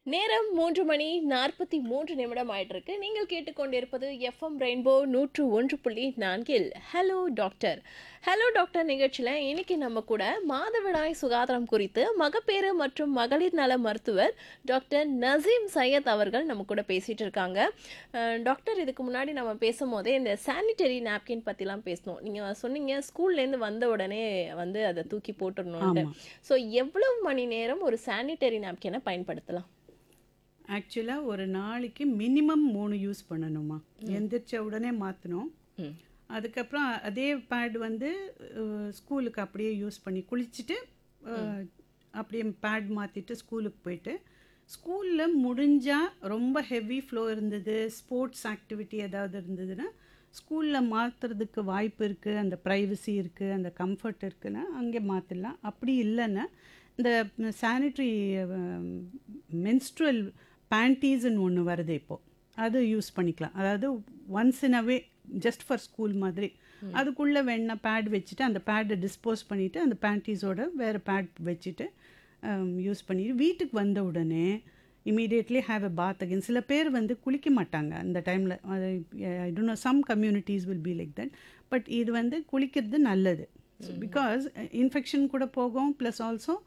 நேரம் மூன்று மணி நாற்பத்தி மூன்று நிமிடம் ஆயிட்டிருக்கு நீங்கள் கேட்டுக்கொண்டிருப்பது எஃப்எம் ரெயின்போ நூற்று ஒன்று புள்ளி நான்கில் ஹலோ டாக்டர் ஹலோ டாக்டர் நிகழ்ச்சியில் இன்னைக்கு நம்ம கூட மாதவிடாய் சுகாதாரம் குறித்து மகப்பேறு மற்றும் மகளிர் நல மருத்துவர் டாக்டர் நசீம் சையத் அவர்கள் நம்ம கூட பேசிட்டு இருக்காங்க அஹ், டாக்டர் இதுக்கு முன்னாடி நம்ம பேசும்போதே இந்த சானிட்டரி நாப்கின் பற்றிலாம் பேசணும் நீங்கள் சொன்னீங்க ஸ்கூல்லேருந்து வந்த உடனே வந்து அதை தூக்கி போட்டுடணும்னு ஆமா. ஸோ எவ்வளவு மணி நேரம் ஒரு சானிட்டரி நாப்கினை பயன்படுத்தலாம் ஆக்சுவலாக ஒரு நாளைக்கு மினிமம் மூணு யூஸ் பண்ணணுமா எந்திரிச்ச உடனே மாற்றணும் ம். அதுக்கப்புறம் அதே பேட் வந்து அஹ், ஸ்கூலுக்கு அப்படியே யூஸ் பண்ணி குளிச்சுட்டு அஹ், அப்படியே பேட் மாற்றிட்டு ஸ்கூலுக்கு போயிட்டு ஸ்கூலில் முடிஞ்சால் ரொம்ப ஹெவி ஃப்ளோ இருந்தது ஸ்போர்ட்ஸ் ஆக்டிவிட்டி ஏதாவது இருந்ததுன்னா ஸ்கூலில் மாற்றுறதுக்கு வாய்ப்பு இருக்குது அந்த ப்ரைவசி இருக்குது அந்த கம்ஃபர்ட் இருக்குன்னா அங்கே மாற்றிடலாம் அப்படி இல்லைன்னா இந்த சானிட்ரி மென்ஸ்ட்ரல் பேண்டீஸ்ன்னு ஒன்று வருது இப்போது அது யூஸ் பண்ணிக்கலாம் அதாவது once in a way just for school மாதிரி அதுக்குள்ளே வேணா பேட் வச்சுட்டு அந்த பேடை டிஸ்போஸ் பண்ணிவிட்டு அந்த பேண்டீஸோட வேறு பேட் வச்சுட்டு யூஸ் பண்ணிட்டு வீட்டுக்கு வந்த உடனே immediately have a bath again சில பேர் வந்து குளிக்க மாட்டாங்க அந்த டைமில் I don't know some communities will be like that but இது வந்து குளிக்கிறது நல்லது பிகாஸ் இன்ஃபெக்ஷன் கூட போகும் ப்ளஸ் ஆல்சோ